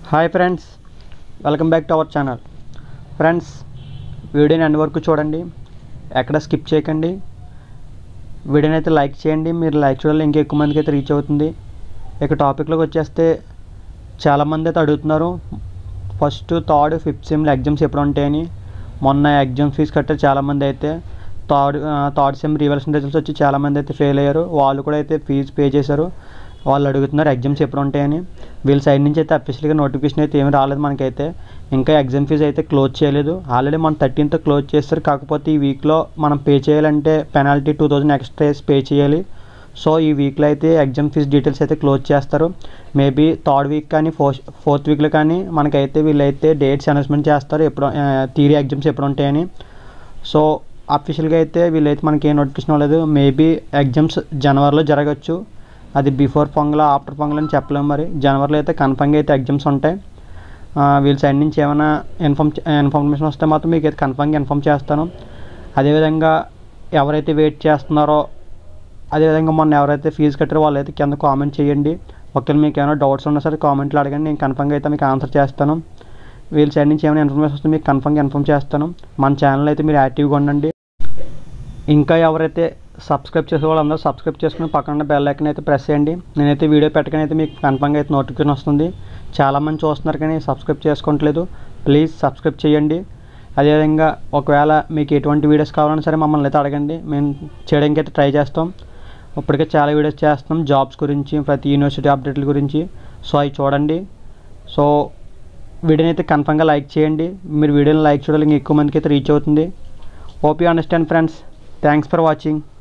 hi friends welcome back to our channel friends వీడియోని end వరకు చూడండి ఎక్కడ స్కిప్ చేయకండి వీడియోని అయితే లైక్ చేయండి మీరు లైక్ చూడాలి ఇంకా ఎక్కువ మందికి అయితే రీచ్ అవుతుంది ఇక టాపిక్లోకి వచ్చేస్తే చాలామంది అయితే అడుగుతున్నారు ఫస్ట్ థర్డ్ ఫిఫ్త్ సెమ్లో ఎగ్జామ్స్ ఎప్పుడు ఉంటాయని మొన్న ఎగ్జామ్ ఫీజు కట్టారు చాలామంది అయితే third third sem revaluation results వచ్చి చాలామంది అయితే ఫెయిల్ అయ్యారు వాళ్ళు కూడా అయితే ఫీజు పే చేశారు వాళ్ళు అడుగుతున్నారు ఎగ్జామ్స్ ఎప్పుడు ఉంటాయని వీళ్ళ సైడ్ నుంచి అయితే అఫీషియల్గా నోటిఫికేషన్ అయితే ఏమీ రాలేదు మనకైతే ఇంకా ఎగ్జామ్ ఫీజు అయితే క్లోజ్ చేయలేదు ఆల్రెడీ మనం థర్టీన్త్ క్లోజ్ చేస్తారు కాకపోతే ఈ వీక్లో మనం పే చేయాలంటే penalty two thousand extra pay చేయాలి సో ఈ వీక్లో అయితే ఎగ్జామ్ ఫీజు డీటెయిల్స్ అయితే క్లోజ్ చేస్తారు మేబీ థర్డ్ వీక్ కానీ ఫోర్త్ ఫోర్త్ వీక్లో కానీ మనకైతే వీళ్ళైతే డేట్స్ అనౌన్స్మెంట్ చేస్తారు ఎప్పుడు థియరీ ఎగ్జామ్స్ ఎప్పుడు ఉంటాయని సో అఫీషియల్గా అయితే వీళ్ళైతే మనకి ఏ నోటిఫికేషన్ అవ్వలేదు మేబీ ఎగ్జామ్స్ జనవరిలో జరగచ్చు అది బిఫోర్ పొంగల్ ఆఫ్టర్ పొంగల్ అని చెప్పలేము మరి జనవరిలో అయితే కన్ఫర్మ్గా అయితే ఎగ్జామ్స్ ఉంటాయి ఆ, వీళ్ళ సైడ్ నుంచి ఏమైనా ఇన్ఫామ్ ఇన్ఫర్మేషన్ వస్తే మాత్రం మీకు అయితే కన్ఫర్మ్గా ఇన్ఫామ్ చేస్తాను అదేవిధంగా ఎవరైతే వెయిట్ చేస్తున్నారో అదేవిధంగా మొన్న ఎవరైతే ఫీజు కట్టారో వాళ్ళైతే కింద కామెంట్ చేయండి ఒకవేళ మీకు ఏమైనా డౌట్స్ ఉన్నా సరే కామెంట్లో అడగండి నేను కన్ఫర్మ్గా అయితే మీకు ఆన్సర్ చేస్తాను వీళ్ళ సైడ్ నుంచి ఏమైనా ఇన్ఫర్మేషన్ వస్తే మీకు కన్ఫర్మ్గా ఇన్ఫామ్ చేస్తాను మన ఛానల్ అయితే మీరు యాక్టివ్గా ఉండండి ఇంకా ఎవరైతే సబ్స్క్రైబ్ చేసే వాళ్ళందరూ సబ్స్క్రైబ్ చేసుకుని పక్కన బెల్ ఐకన్ అయితే ప్రెస్ చేయండి నేనైతే వీడియో పెట్టగానే అయితే మీకు కన్ఫర్మ్గా అయితే నోటిఫికేషన్ వస్తుంది చాలామంది చూస్తున్నారు కానీ సబ్స్క్రైబ్ చేసుకోవట్లేదు ప్లీజ్ సబ్స్క్రైబ్ చేయండి అదేవిధంగా ఒకవేళ మీకు ఎటువంటి వీడియోస్ కావాలన్నా సరే మమ్మల్ని అయితే అడగండి మేము చేయడానికి అయితే ట్రై చేస్తాం ఇప్పటికే చాలా వీడియోస్ చేస్తాం జాబ్స్ గురించి ప్రతి యూనివర్సిటీ అప్డేట్ల గురించి సో అవి చూడండి సో వీడియోని అయితే కన్ఫర్మ్గా లైక్ చేయండి మీరు వీడియోని లైక్ చూడాలి ఇంకా ఎక్కువ మందికి అయితే రీచ్ అవుతుంది hope you understand friends thanks for watching